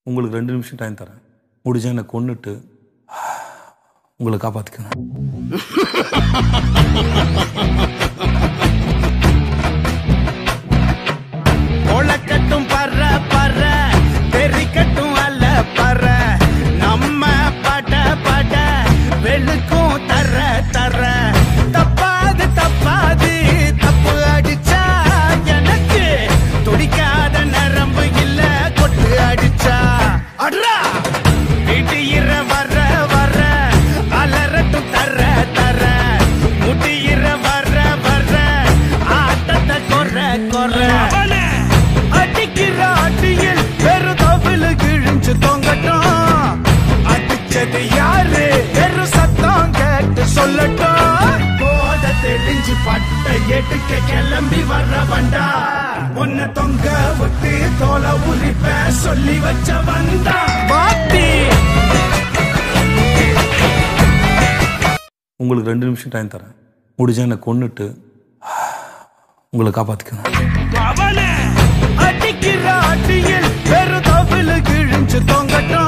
உங்களுக்கு ரெண்டு நிமிஷம் டைம் தரேன் முடிஞ்சா என்னை கொன்னுட்டு உங்களை காப்பாற்றிக்கோங்க ஒளக்கட்டும் பற பற தெரிக்கட்டும் அல்ல பற நம்ம பட பட வெளுக்கும் தர தர தப்பாது தப்பாது தப்பு அடிச்சா எனக்கு துடிக்காத நரம்பு இல்ல கொட்டு அடிச்சா அட்ரா வீட்டு இற வர வர அலரட்டும் தர தர முட்டியிற வர வர ஆட்டத்தை கொற கொற அடிக்கிற அடியில் பெருதவிழு கிழிஞ்சு தொங்கட்டும் அடிச்சது யாரு பெரு சத்தம் கேட்டு சொல்லட்டும் போத தெளிஞ்சு பட்ட எடுக்க கிளம்பி வர்ற வண்டா உன்னை தொங்க விட்டு தோலை உரிப்ப சொல்லி வச்ச வந்தா பாத்தி உங்களுக்கு ரெண்டு நிமிஷம் டைம் தரேன் முடிஞ்சா என்னை கொன்னுட்டு உங்களை காப்பாற்றிக்கோங்க அடிக்கிற அடியில் பெருதவிழு கிழிஞ்சு தொங்கட்டும்